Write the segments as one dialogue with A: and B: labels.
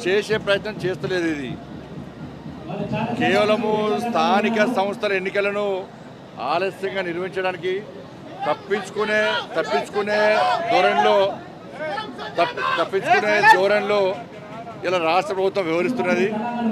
A: చేసే ప్రయత్నం చేస్తలేదు ఇది కేవలము స్థానిక సంస్థల ఎన్నికలను ఆలస్యంగా నిర్వహించడానికి తప్పించుకునే తప్పించుకునే ధోరణిలో తప్పి తప్పించుకునే ధోరణిలో ఇలా రాష్ట్ర ప్రభుత్వం వ్యవహరిస్తున్నది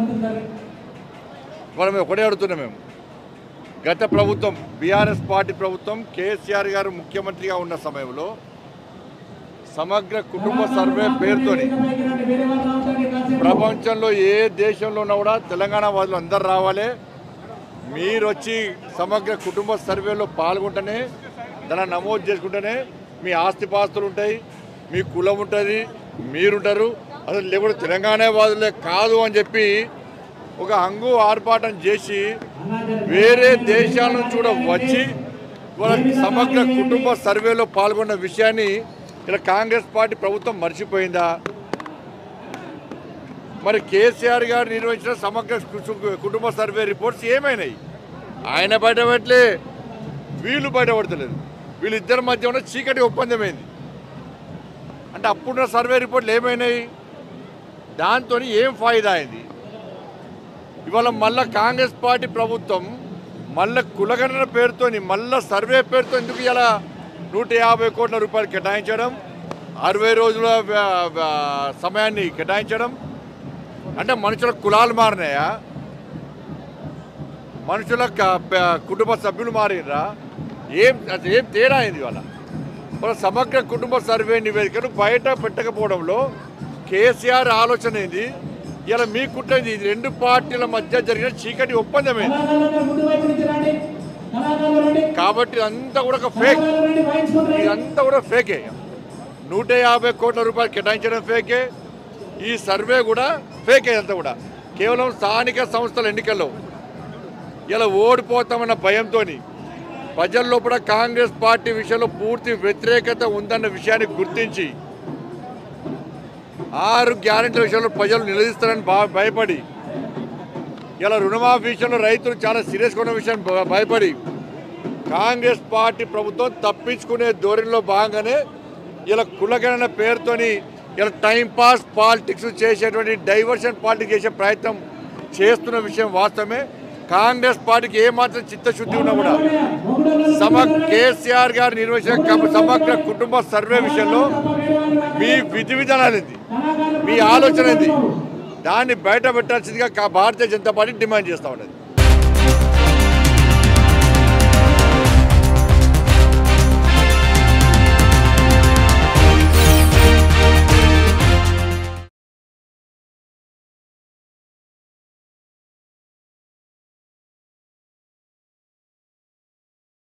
A: మనం ఒకటే అడుగుతున్నాం మేము గత ప్రభుత్వం బీఆర్ఎస్ పార్టీ ప్రభుత్వం కేసీఆర్ గారు ముఖ్యమంత్రిగా ఉన్న సమయంలో సమగ్ర కుటుంబ సర్వే పేరుతోని ప్రపంచంలో ఏ దేశంలో ఉన్నా కూడా తెలంగాణ వాళ్ళు అందరు రావాలి మీరు వచ్చి సమగ్ర కుటుంబ సర్వేలో పాల్గొంటేనే దాన్ని నమోదు చేసుకుంటేనే మీ ఆస్తిపాస్తులు ఉంటాయి మీ కులం ఉంటుంది మీరుంటారు అసలు లేకుండా తెలంగాణ వాళ్ళే కాదు అని చెప్పి ఒక హంగు ఆర్పాటం చేసి వేరే దేశాల నుంచి కూడా వచ్చి వాళ్ళ సమగ్ర కుటుంబ సర్వేలో పాల్గొన్న విషయాన్ని ఇలా కాంగ్రెస్ పార్టీ ప్రభుత్వం మర్చిపోయిందా మరి కేసీఆర్ గారు నిర్వహించిన సమగ్ర కు- కుటుంబ సర్వే రిపోర్ట్స్ ఏమైనాయి ఆయన బయటపెట్టలే వీళ్ళు బయటపడతలేదు వీళ్ళిద్దరి మధ్య ఉన్న చీకటి ఒప్పందమైంది అంటే అప్పుడున్న సర్వే రిపోర్ట్లు ఏమైనాయి దాంతో ఏం ఫాయిదా అయింది ఇవాళ మళ్ళా కాంగ్రెస్ పార్టీ ప్రభుత్వం మళ్ళా కులగణన పేరుతోని మళ్ళా సర్వే పేరుతో ఎందుకు ఇలా నూట యాభై కోట్ల రూపాయలు కేటాయించడం అరవై రోజుల వ్య- వ్య- సమయాన్ని కేటాయించడం అంటే మనుషుల కులాలు మారినాయా మనుషుల క- ప- కుటుంబ సభ్యులు మారినరా ఏం అది ఏం తేడా అయింది ఇవాళ మన సమగ్ర కుటుంబ సర్వే నివేదికను బయట పెట్టకపోవడంలో కేసీఆర్ ఆలోచన ఏంది ఇలా మీ కుట్రేది ఇది రెండు పార్టీల మధ్య జరిగిన చీకటి ఒప్పందమైంది కాబట్టి ఇదంతా కూడా ఒక ఫేక్ ఇదంతా కూడా ఫేకే నూట యాభై కోట్ల రూపాయలు కేటాయించడం ఫేకే ఈ సర్వే కూడా ఫేకే అంతా కూడా కేవలం స్థానిక సంస్థల ఎన్నికల్లో ఇలా ఓడిపోతామన్న భయంతో ప్రజల్లో కూడా కాంగ్రెస్ పార్టీ విషయంలో పూర్తి వ్యతిరేకత ఉందన్న విషయాన్ని గుర్తించి ఆరు గ్యారెంటీల విషయంలో ప్రజలు నిలదీస్తారని బా భయపడి ఇలా రుణమాఫీ విషయంలో రైతులు చాలా సీరియస్గా ఉన్న విషయం భ- భయపడి కాంగ్రెస్ పార్టీ ప్రభుత్వం తప్పించుకునే ధోరణిలో భాగంగానే ఇలా కులగణన పేరుతోని ఇలా టైం పాస్ పాలిటిక్స్ చేసేటువంటి డైవర్షన్ పాలిటిక్స్ చేసే ప్రయత్నం చేస్తున్న విషయం వాస్తవమే కాంగ్రెస్ పార్టీకి ఏమాత్రం చిత్తశుద్ధి ఉన్నా కూడా సమ కేసీఆర్ గారు నిర్వహించిన కమ- సమగ్ర కుటుంబ సర్వే విషయంలో మీ విధి విధానాలు ఏంది మీ ఆలోచన ఏంది దాన్ని బయట పెట్టాల్సిందిగా కా- భారతీయ జనతా పార్టీ డిమాండ్ చేస్తూ ఉన్నది